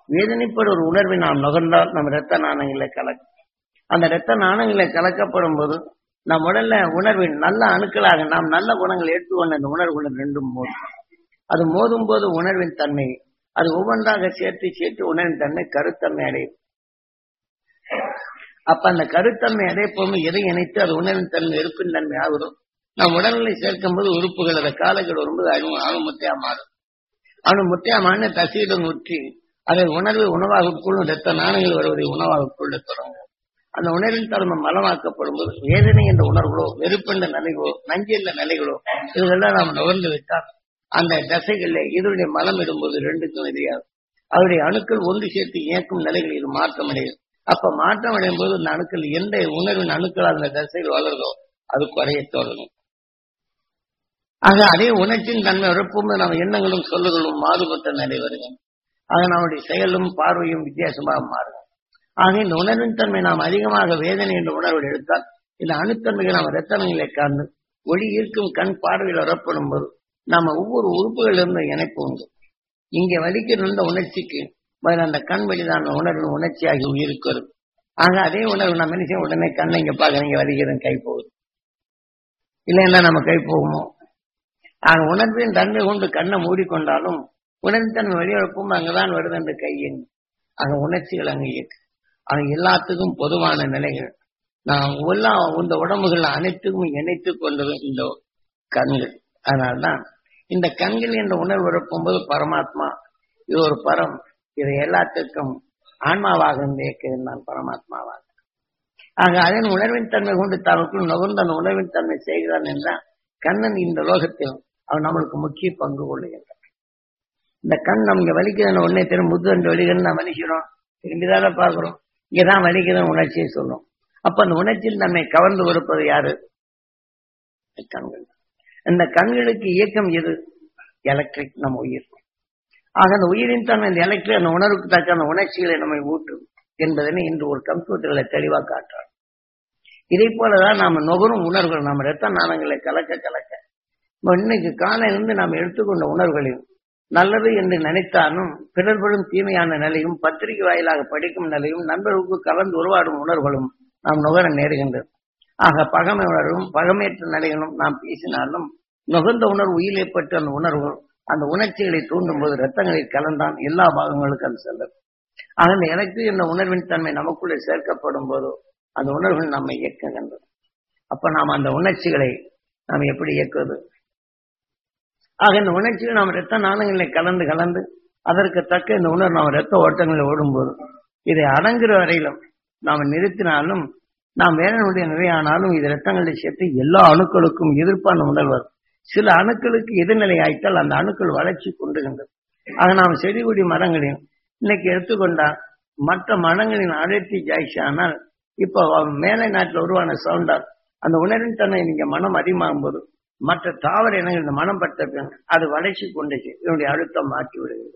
வேதனைப்பட ஒரு உணர்வை நாம் நுகர்ந்தால் நம்ம இரத்த நாணங்களை கலக்கும் அந்த இரத்த நாணங்களை கலக்கப்படும் போது நம் உடல்ல உணர்வின் நல்ல அணுக்களாக நாம் நல்ல குணங்கள் எடுத்துக்கொண்ட அந்த உணர்வுகள் ரெண்டும் மோதும் அது மோதும் போது உணர்வின் தன்மை அது ஒவ்வொன்றாக சேர்த்து சேர்த்து உணர்வின் தன்மை கருத்தன்மை அடையும் அப்ப அந்த கருத்தன்மை அடைப்போம் எதை இணைத்து அது உணர்வின் தன்மை இருப்பின் தன்மை ஆகுதோ நம் உடல்நிலை சேர்க்கும் போது உறுப்புகள் அதை காலங்கள் வரும்போது அணு அணுமுத்தையா மாறும் அணுமுத்தையா மாறின தசையுடன் உற்றி அதை உணர்வு உணவாக உட்கொள்ளும் ரத்த நாணங்கள் வருவதை உணவாக உட்கொள்ள தொடங்கும் அந்த உணர்வின் தன்மை மலமாக்கப்படும் போது வேதனை என்ற உணர்வுகளோ வெறுப்பென்ற நிலைகளோ நஞ்சு என்ற நிலைகளோ இதுகெல்லாம் நாம் நுகர்ந்து விட்டால் அந்த தசைகளில் இதனுடைய மலம் இடும்போது ரெண்டுக்கும் எதிரியாகும் அவருடைய அணுக்கள் ஒன்று சேர்த்து இயக்கும் நிலைகள் இது மாற்றம் அடையும் அப்ப மாற்றம் அடையும் போது அந்த அணுக்கள் எந்த உணர்வின் அணுக்களால் அந்த தசைகள் வளருதோ அது குறைய தொடங்கும் ஆக அதே உணர்ச்சியின் தன்மை வரப்போது நம்ம எண்ணங்களும் சொல்லுகளும் மாறுபட்ட நிலை வருகும் ஆக நம்முடைய செயலும் பார்வையும் வித்தியாசமாக மாறும் ஆக இந்த உணர்வின் தன்மை நாம் அதிகமாக வேதனை என்ற உணர்வு எடுத்தால் இந்த அணுத்தன்மைகள் நாம் ரத்தனங்களை காண்டு ஒளி ஈர்க்கும் கண் பார்வையில் வரப்படும் போது நாம ஒவ்வொரு உறுப்புகளிலிருந்து இணைப்பு உண்டு இங்கே வலிக்கிற இந்த உணர்ச்சிக்கு முதல்ல அந்த கண் வழிதான் உணர்வு உணர்ச்சியாகி உயிருக்கு வரும் ஆக அதே உணர்வு நம்ம என்ன செய்ய உடனே கண்ணை இங்க பாக்குறீங்க வலிக்கிறேன் கை போகுது இல்லைன்னா நம்ம கை போகுமோ ஆக உணர்வின் தன்மை கொண்டு கண்ணை மூடிக்கொண்டாலும் உணர்வின் தன்மை வெளியிழப்பும் அங்குதான் வருது என்று கையின் ஆக உணர்ச்சிகள் அங்கு இயக்கு ஆக எல்லாத்துக்கும் பொதுவான நிலைகள் நாம் எல்லாம் இந்த உடம்புகள் அனைத்துக்கும் இணைத்துக் கொண்டது இந்த கண்கள் அதனால்தான் இந்த கண்கள் என்ற உணர்வு வரப்போகும்போது பரமாத்மா இது ஒரு பரம் இது எல்லாத்துக்கும் ஆன்மாவாக இருந்து இயக்குகிறது நான் பரமாத்மாவாக ஆக அதன் உணர்வின் தன்மை கொண்டு தனக்குள் நுகர்ந்த அந்த உணர்வின் தன்மை செய்கிறான் என்றால் கண்ணன் இந்த லோகத்தில் அவன் நம்மளுக்கு முக்கிய பங்கு கொள்ளுகின்றான் இந்த கண் நம்ம இங்க வலிக்குதுன்னு உடனே திரும்ப முது ரெண்டு வலிக்குதுன்னு நான் வலிக்கிறோம் திரும்பிதான பாக்குறோம் இங்கதான் வலிக்குதுன்னு உணர்ச்சியை சொல்லும் அப்ப அந்த உணர்ச்சியில் நம்மை கவர்ந்து கொடுப்பது யாரு கண்கள் இந்த கண்களுக்கு இயக்கம் எது எலக்ட்ரிக் நம்ம உயிர் ஆக அந்த உயிரின் தன்மை இந்த எலக்ட்ரிக் அந்த உணர்வுக்கு தக்க அந்த உணர்ச்சிகளை நம்மை ஊட்டும் என்பதனை இன்று ஒரு கம்ப்யூட்டர்களை தெளிவாக காட்டுறார் இதை போலதான் நாம நுகரும் உணர்வுகள் நம்ம ரத்த நாணங்களை கலக்க கலக்க இன்னைக்கு காலையிலிருந்து நாம் எடுத்துக்கொண்ட உணர்வுகளையும் நல்லது என்று நினைத்தாலும் பிறர்படும் தீமையான நிலையும் பத்திரிகை வாயிலாக படிக்கும் நிலையும் நண்பர்களுக்கு கலந்து உருவாடும் உணர்வுகளும் நாம் நுகர நேருகின்றது ஆக பகமை உணர்வும் பகமேற்ற நிலைகளும் நாம் பேசினாலும் நுகர்ந்த உணர்வு உயிரிழப்பட்டு அந்த உணர்வு அந்த உணர்ச்சிகளை தூண்டும் போது ரத்தங்களில் கலந்தான் எல்லா பாகங்களுக்கும் அது செல்லும் ஆக இந்த எனக்கு என்ற உணர்வின் தன்மை நமக்குள்ளே சேர்க்கப்படும் போதோ அந்த உணர்வுகள் நம்மை இயக்குகின்றது அப்ப நாம் அந்த உணர்ச்சிகளை நாம் எப்படி இயக்குவது ஆக இந்த உணர்ச்சிகள் நாம் ரத்த நாணங்களை கலந்து கலந்து அதற்கு தக்க இந்த உணர்வு நாம் ரத்த ஓட்டங்களில் ஓடும்போது இதை அடங்குற வரையிலும் நாம் நிறுத்தினாலும் நாம் வேதனுடைய நிலையானாலும் இது ரத்தங்களை சேர்த்து எல்லா அணுக்களுக்கும் எதிர்ப்பான உணர்வு வரும் சில அணுக்களுக்கு எதிர்நிலை ஆயிட்டால் அந்த அணுக்கள் வளர்ச்சி கொண்டுகின்றது ஆக நாம் செடி கொடி மரங்களையும் இன்னைக்கு எடுத்துக்கொண்டா மற்ற மரங்களின் அடர்த்தி ஜாய்ச்சி ஆனால் இப்போ மேலை நாட்டில் உருவான சவுண்டால் அந்த உணர்வின் தன்மை நீங்க மனம் அதிகமாகும் போது மற்ற தாவர இனங்கள் இந்த மனம் பட்ட பின் அது வளர்ச்சி கொண்டுச்சு இதனுடைய அழுத்தம் மாற்றி விடுகிறது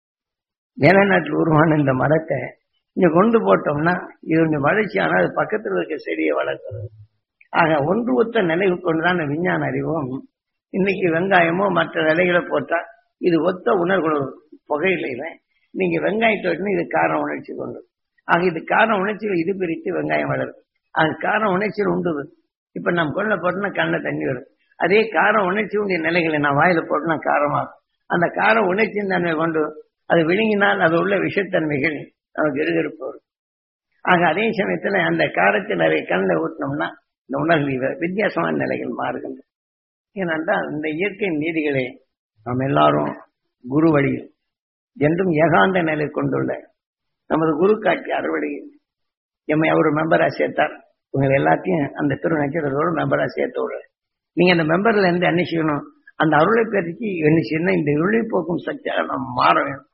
மேலை நாட்டில் உருவான இந்த மரத்தை இங்க கொண்டு போட்டோம்னா இதனுடைய வளர்ச்சி ஆனால் அது பக்கத்தில் இருக்க செடியை வளர்க்கிறது ஆக ஒன்று ஒத்த நிலைக்கு கொண்டுதான் இந்த விஞ்ஞான அறிவும் இன்னைக்கு வெங்காயமோ மற்ற நிலைகளை போட்டா இது ஒத்த உணர்வுகள் புகையில நீங்க வெங்காயத்தை வெட்டினா இது காரண உணர்ச்சி கொண்டு ஆக இது காரண உணர்ச்சிகள் இது பிரித்து வெங்காயம் வளருது அது காரண உணர்ச்சியில் உண்டுது இப்ப நம்ம கொள்ள போட்டோம்னா கண்ண தண்ணி வரும் அதே கார உணர்ச்சி உடைய நிலைகளை நான் வாயில போட்டோம்னா காரமாகும் அந்த கார உணர்ச்சியின் தன்மை கொண்டு அது விழுங்கினால் அது உள்ள விஷத்தன்மைகள் நமக்கு இருகிருப்பு வரும் ஆக அதே சமயத்துல அந்த காரத்தை நிறைய கண்ணில் ஊட்டினோம்னா இந்த உணர்வு வித்தியாசமான நிலைகள் மாறுகின்றன ஏனென்றால் இந்த இயற்கை நீதிகளை நாம் எல்லாரும் குரு வழியில் என்றும் ஏகாந்த நிலை கொண்டுள்ள நமது குரு காட்சி அறுவடையில் எம்மை அவர் மெம்பரா சேர்த்தார் உங்களை எல்லாத்தையும் அந்த திரு நட்சத்திரத்தோடு மெம்பரா சேர்த்து விடுறாரு நீங்க அந்த மெம்பர்ல இருந்து என்ன செய்யணும் அந்த அருளை பெருக்கி என்ன செய்யணும் இந்த இருளை போக்கும் சக்தியாக நாம் மாற வேண்டும்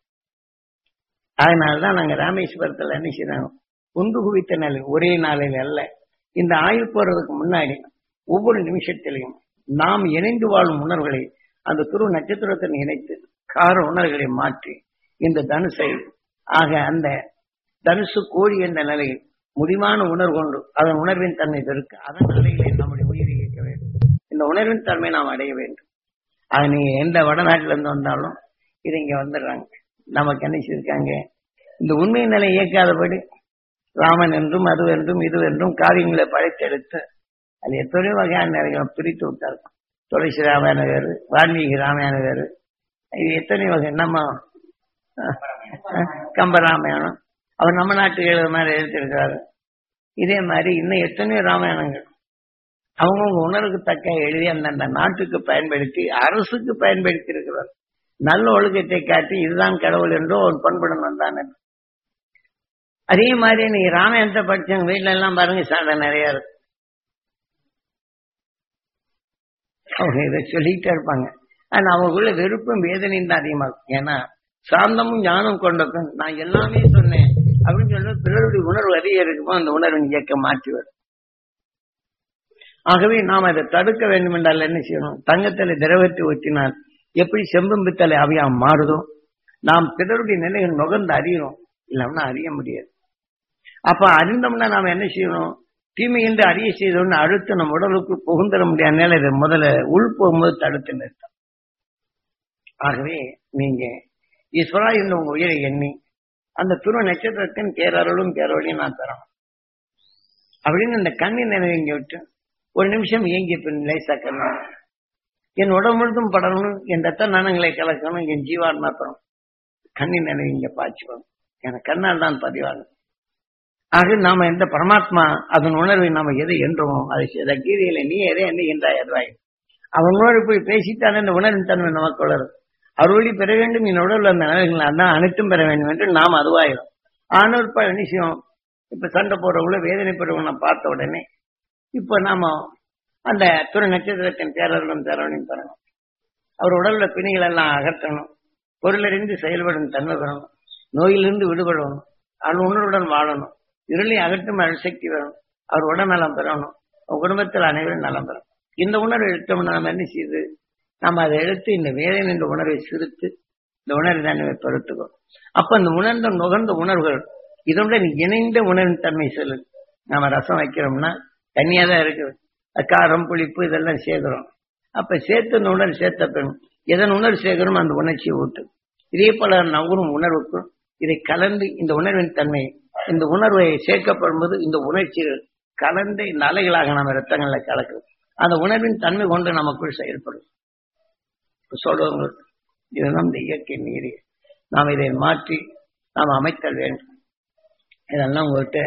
அதனாலதான் நாங்க ராமேஸ்வரத்துல என்ன செய்யணும் ஒன்று குவித்த நிலை ஒரே நாளில் அல்ல இந்த ஆயுள் போறதுக்கு முன்னாடி ஒவ்வொரு நிமிஷத்திலையும் நாம் இணைந்து வாழும் உணர்வுகளை அந்த துரு நட்சத்திரத்தை இணைத்து கார உணர்வுகளை மாற்றி இந்த தனுசை ஆக அந்த தனுசு கோழி என்ற நிலையில் முடிவான உணர்வு கொண்டு அதன் உணர்வின் தன்மை பெருக்க அதன் நிலையிலே நம்முடைய உயிரை இயக்க வேண்டும் இந்த உணர்வின் தன்மை நாம் அடைய வேண்டும் அது நீங்க எந்த வடநாட்டில இருந்து வந்தாலும் இது இங்க வந்துடுறாங்க நமக்கு என்ன செய்திருக்காங்க இந்த உண்மை நிலை இயக்காதபடி ராமன் என்றும் அது என்றும் இது என்றும் காரியங்களை படைத்தெடுத்து அது எத்தனையோ வகையான நிறைய பிரித்து விட்டார் துளசி ராமாயண வேறு வால்மீகி ராமாயண வேறு இது எத்தனை வகை நம்ம கம்பராமாயணம் அவர் நம்ம நாட்டுக்கு எழுத மாதிரி எழுதியிருக்காரு இதே மாதிரி இன்னும் எத்தனையோ ராமாயணங்கள் அவங்கவுங்க உணர்வுக்கு தக்க எழுதி அந்தந்த நாட்டுக்கு பயன்படுத்தி அரசுக்கு பயன்படுத்தி இருக்கிறார் நல்ல ஒழுக்கத்தை காட்டி இதுதான் கடவுள் என்றோ ஒரு பண்புடன் தான் அதே மாதிரி நீங்க ராமாயணத்தை படிச்சவங்க வீட்டுல எல்லாம் பாருங்க சாண்டை நிறைய இருக்கு அவங்க இதை சொல்லிட்டே இருப்பாங்க ஆனா அவங்களுக்குள்ள வெறுப்பும் வேதனையும் தான் அதிகமா இருக்கும் ஏன்னா சாந்தமும் ஞானம் கொண்டதும் நான் எல்லாமே சொன்னேன் அப்படின்னு சொன்னா பிறருடைய உணர்வு அதிகம் இருக்குமோ அந்த உணர்வு இயக்க மாற்றி வரும் ஆகவே நாம் அதை தடுக்க வேண்டும் என்றால் என்ன செய்யணும் தங்கத்தில திரவத்தை ஊற்றினால் எப்படி செம்பும் பித்தளை அவையா மாறுதோ நாம் பிறருடைய நிலைகள் நுகர்ந்து அறியணும் இல்லைன்னா அறிய முடியாது அப்ப அறிந்தோம்னா நாம் என்ன செய்யணும் தீமை என்று அறிய செய்தோம்னு அடுத்து நம்ம உடலுக்கு புகுந்துட முடியாத நிலை இதை முதல்ல உள் போகும்போது தடுத்து நிறுத்தம் ஆகவே நீங்க ஈஸ்வரா என்று உங்க உயிரை எண்ணி அந்த துருவ நட்சத்திரத்தின் பேரருளும் பேரொழியும் நான் தரணும் அப்படின்னு இந்த கண்ணின் நினைவு இங்க விட்டு ஒரு நிமிஷம் இயங்கிய பின் லேசாக்கணும் என் உடம்பு முழுதும் படணும் என் ரத்த நாணங்களை கலக்கணும் என் ஜீவாத்மா பெறணும் கண்ணின் நினைவு இங்க பாய்ச்சுக்கணும் எனக்கு கண்ணால் தான் பதிவாகும் ஆக நாம எந்த பரமாத்மா அதன் உணர்வை நாம எதை என்றோமோ அதை செய்த கீதையில நீ எதை எண்ணுகின்றாய் அதுவாய் அவன் உணர்வு போய் பேசித்தானே இந்த உணர்வின் தன்மை நமக்கு வளரும் அருளி பெற வேண்டும் என் உடல் அந்த நிலைகள் அதான் அனைத்தும் பெற வேண்டும் என்று நாம் அதுவாயிரும் ஆனால் இப்ப நிச்சயம் இப்ப சண்டை போடுறவங்கள வேதனைப்படுறவங்களை பார்த்த உடனே இப்ப நாம அந்த துறை நட்சத்திரத்தின் பேரர்களும் தரவணையும் பெறணும் அவர் உடல்ல பிணிகள் எல்லாம் அகற்றணும் பொருளிலிருந்து செயல்படும் தன்மை பெறணும் நோயிலிருந்து விடுபடணும் அவன் உணர்வுடன் வாழணும் இருளை அகற்றும் சக்தி வரணும் அவர் உடல்நலம் பெறணும் அவர் குடும்பத்தில் அனைவரும் நலம் பெறணும் இந்த உணர்வை எடுத்தோம்னா நம்ம என்ன செய்யுது நம்ம அதை எடுத்து இந்த வேதனை என்ற உணர்வை சிரித்து இந்த உணர்வை தன்மை பொறுத்துக்கும் அப்ப அந்த உணர்ந்த நுகர்ந்த உணர்வுகள் இதனுடன் இணைந்த உணர்வின் தன்மை சொல்லுது நம்ம ரசம் வைக்கிறோம்னா தனியா தான் இருக்குது காரம் புளிப்பு இதெல்லாம் சேர்க்கிறோம் அப்ப சேர்த்து இந்த உணர்வு சேர்த்த பின் எதன் உணர்வு சேர்க்கிறோம் அந்த உணர்ச்சியை ஊட்டு இதே போல நவரும் உணர்வுக்கும் இதை கலந்து இந்த உணர்வின் தன்மை இந்த உணர்வை சேர்க்கப்படும் போது இந்த உணர்ச்சிகள் கலந்து இந்த அலைகளாக நம்ம ரத்தங்கள்ல கலக்குது அந்த உணர்வின் தன்மை கொண்டு நமக்குள் செயல்படும் சொல்றவங்களுக்கு இதுதான் இந்த இயற்கை மீறி நாம் இதை மாற்றி நாம் அமைத்தல் வேண்டும் இதெல்லாம் உங்கள்கிட்ட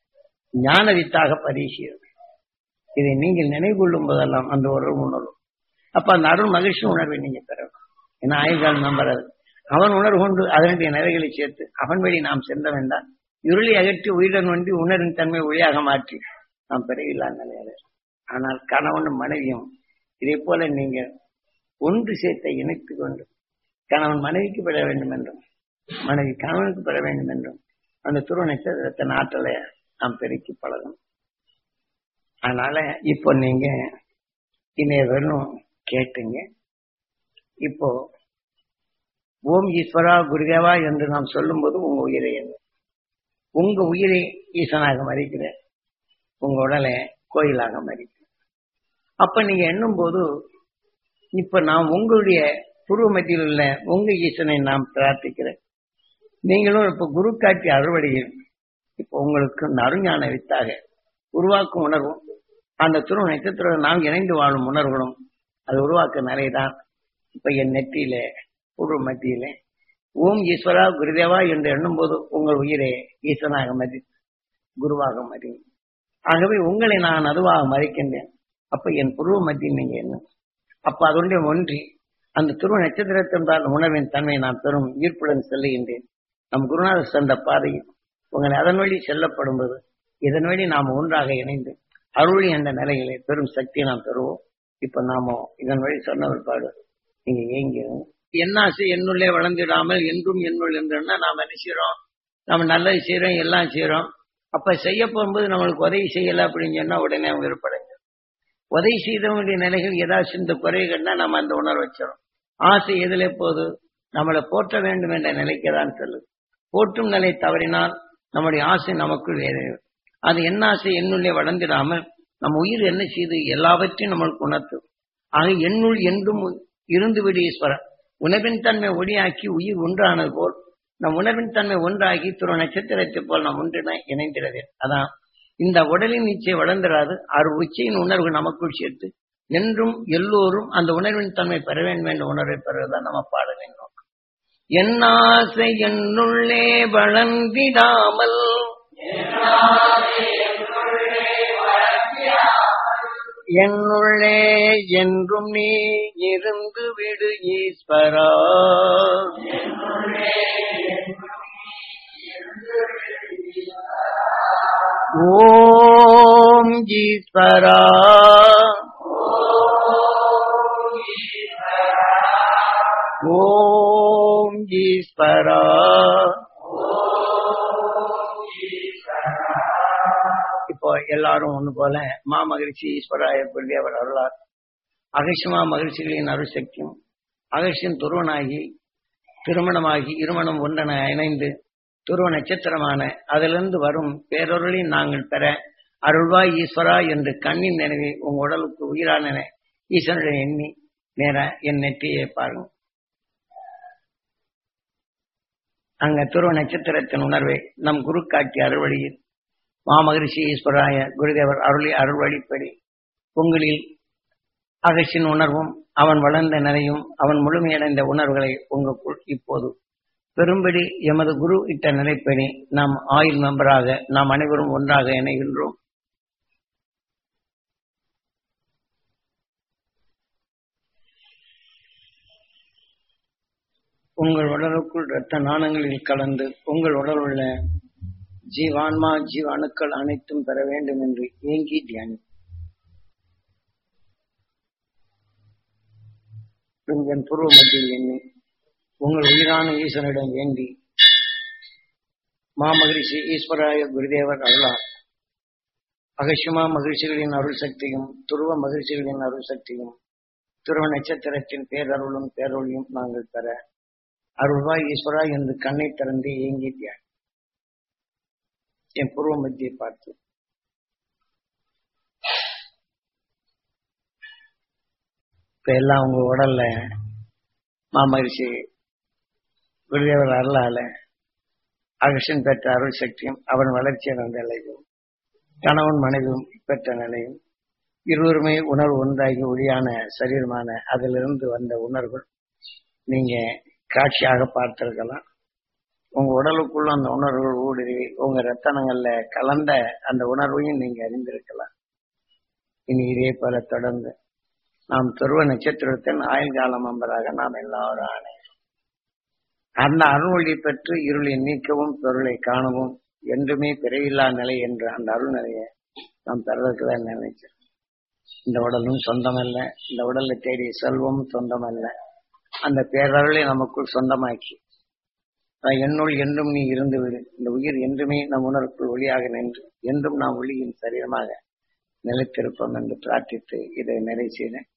ஞான வித்தாக பரிசீலம் இதை நீங்கள் நினைவு கொள்ளும் போதெல்லாம் அந்த உணர்வு உணர்வு அப்ப அந்த அருள் மகிழ்ச்சி உணர்வை நீங்க பெறணும் ஏன்னா ஆயுள்கால் நம்புறது அவன் உணர்வு கொண்டு அதனுடைய நிறைகளை சேர்த்து அவன் வழி நாம் சென்ற வேண்டாம் இருளை அகற்றி உயிருடன் ஒன்றி உணரின் தன்மை ஒளியாக மாற்றி நாம் பிறவில்லா நிலையில ஆனால் கணவனும் மனைவியும் இதே போல நீங்க ஒன்று சேர்த்தை இணைத்துக் கொண்டு கணவன் மனைவிக்கு பெற வேண்டும் என்றும் மனைவி கணவனுக்கு பெற வேண்டும் என்றும் அந்த துருவ நட்சத்திரத்தின் ஆற்றலை நாம் பெருக்கி பழகணும் அதனால இப்போ நீங்க இணைய வெறும் கேட்டுங்க இப்போ ஓம் ஈஸ்வரா குருதேவா என்று நாம் சொல்லும்போது உங்க உயிரை எண்ணு உங்க உயிரை ஈசனாக மதிக்கிற உங்க உடலை கோயிலாக மதிக்கிற அப்ப நீங்க எண்ணும் போது இப்ப நாம் உங்களுடைய பூர்வ மத்தியில் உள்ள உங்க ஈசனை நாம் பிரார்த்திக்கிறேன் நீங்களும் இப்ப குரு காட்சி அறுவடையில் இப்ப உங்களுக்கு நறுஞான வித்தாக உருவாக்கும் உணர்வும் அந்த துருவ நட்சத்திரம் நாம் இணைந்து வாழும் உணர்வுகளும் அது உருவாக்க நிறையதான் இப்ப என் நெற்றியில பூர்வ மத்தியில ஓம் ஈஸ்வரா குருதேவா என்று எண்ணும்போது உங்கள் உயிரை ஈசனாக மதி குருவாக மதி ஆகவே உங்களை நான் அதுவாக மதிக்கின்றேன் அப்ப என் புருவ மத்தியில் நீங்க என்ன அப்ப அதனுடைய ஒன்றி அந்த துருவ நட்சத்திரத்தின் உணர்வின் தன்மை நான் பெரும் ஈர்ப்புடன் செல்லுகின்றேன் நம் குருநாதர் சென்ற பாதையில் உங்களை அதன் வழி செல்லப்படும்போது இதன் வழி நாம் ஒன்றாக இணைந்து அருளி என்ற நிலைகளை பெரும் சக்தியை நாம் பெறுவோம் இப்ப நாம இதன் வழி சொன்ன பிற்பாடு நீங்க ஏங்கிறோம் என்ன ஆசை என்னுள்ளே வளர்ந்துடாமல் என்றும் என்னுள் என்றுன்னா நாம் என்ன செய்யறோம் நம்ம நல்லது செய்யறோம் எல்லாம் செய்யறோம் அப்ப செய்ய போகும்போது நம்மளுக்கு உதவி செய்யல அப்படின்னு சொன்னா உடனே அவங்க விருப்படைங்க உதவி செய்தவங்களுடைய நிலைகள் ஏதாச்சும் இந்த குறைகள்னா நம்ம அந்த உணர்வு வச்சிடும் ஆசை எதுல போது நம்மளை போற்ற வேண்டும் என்ற நிலைக்கு தான் சொல்லுது போற்றும் நிலை தவறினால் நம்முடைய ஆசை நமக்குள் வேறு அது என்ன ஆசை என்னுள்ளே வளர்ந்திடாமல் நம்ம உயிர் என்ன செய்து எல்லாவற்றையும் நம்மளுக்கு உணர்த்தும் ஆக என்னுள் என்றும் இருந்து விடு ஈஸ்வரன் உணவின் தன்மை ஒளியாக்கி உயிர் ஒன்றானது போல் நம் உணர்வின் தன்மை ஒன்றாகி துரு நட்சத்திரத்தை போல் நாம் ஒன்றின இணைந்திடவே அதான் இந்த உடலின் இச்சை வளர்ந்திராது அரு உச்சியின் உணர்வு நமக்குள் சேர்த்து என்றும் எல்லோரும் அந்த உணர்வின் தன்மை பெற வேண்டும் என்ற உணர்வை பெறுவதுதான் நம்ம பாடலின் நோக்கம் என்னாசை என்னுள்ளே வளர்ந்திடாமல் என்னுள்ளே என்றும் நீ இருந்து விடு ஈஸ்வரா ஓம் ஈஸ்வரா ஓம் ஈஸ்வரா இப்போ எல்லாரும் ஒண்ணு போல மா மகிழ்ச்சி ஈஸ்வராய குருதேவர் அருளார் அகசியமா மகிழ்ச்சிகளின் அருள் சக்தியும் அகசியம் துருவனாகி திருமணமாகி இருமணம் ஒன்றென இணைந்து துருவ நட்சத்திரமான அதிலிருந்து வரும் பேரொருளை நாங்கள் பெற அருள்வாய் ஈஸ்வரா என்று கண்ணின் நினைவை உங்க உடலுக்கு உயிரான ஈஸ்வரனை எண்ணி நேர என் நெற்றியை பாருங்க அங்க துருவ நட்சத்திரத்தின் உணர்வை நம் குரு காட்டிய அருள்வழியில் மாமகரிஷி ஈஸ்வராய குருதேவர் அருளி அருள்வழிப்படி உங்களில் அகசின் உணர்வும் அவன் வளர்ந்த நிலையும் அவன் முழுமையடைந்த உணர்வுகளை உங்களுக்குள் இப்போது பெரும்படி எமது குரு இட்ட நிலைப்படி நாம் ஆயுள் மெம்பராக நாம் அனைவரும் ஒன்றாக இணைகின்றோம் உங்கள் உடலுக்குள் இரத்த நாணங்களில் கலந்து உங்கள் உடல் உள்ள ஜீவான்மா ஜீவ அணுக்கள் அனைத்தும் பெற வேண்டும் என்று ஏங்கி தியானி என் பூர்வ மத்தியில் எண்ணி உங்கள் உயிரான ஈஸ்வரனிடம் வேண்டி மாமகரிஷி ஈஸ்வராய குருதேவர் அருளார் அகசியமா மகிழ்ச்சிகளின் அருள் சக்தியும் துருவ மகிழ்ச்சிகளின் அருள் சக்தியும் துருவ நட்சத்திரத்தின் பேரருளும் பேரொழியும் நாங்கள் பெற அருள்வாய் ஈஸ்வரா என்று கண்ணை திறந்து ஏங்கி தியானி என் பூர்வ மத்தியை பார்த்து இப்ப எல்லாம் உங்க உடல்ல மாமரிஷி குருதேவர் அருளால அகஷன் பெற்ற அருள் சக்தியும் அவன் வளர்ச்சி அடைந்த நிலையும் கணவன் மனைவியும் பெற்ற நிலையும் இருவருமே உணர்வு ஒன்றாகி ஒளியான சரீரமான அதிலிருந்து வந்த உணர்வு நீங்க காட்சியாக பார்த்திருக்கலாம் உங்க உடலுக்குள்ள அந்த உணர்வுகள் ஊடுருவி உங்க ரத்தனங்கள்ல கலந்த அந்த உணர்வையும் நீங்க அறிந்திருக்கலாம் இனி இதே போல தொடர்ந்து நாம் துருவ நட்சத்திரத்தின் ஆயுள் காலம் என்பதாக நாம் எல்லாரும் ஆணையம் அந்த அருள்மொழி பெற்று இருளை நீக்கவும் பொருளை காணவும் என்றுமே பிறவில்லா நிலை என்ற அந்த அருள் நிலையை நாம் பெறதுக்கு தான் நினைச்சோம் இந்த உடலும் சொந்தமல்ல இந்த உடலை தேடிய செல்வம் சொந்தமல்ல அந்த பேரருளை நமக்குள் சொந்தமாக்கி என்னுள் என்றும் நீ இருந்து விடு இந்த உயிர் என்றுமே நம் உணர்வுக்குள் ஒளியாக நின்று என்றும் நாம் ஒளியின் சரீரமாக நிலைத்திருப்போம் என்று பிரார்த்தித்து இதை நிறைவு செய்தேன்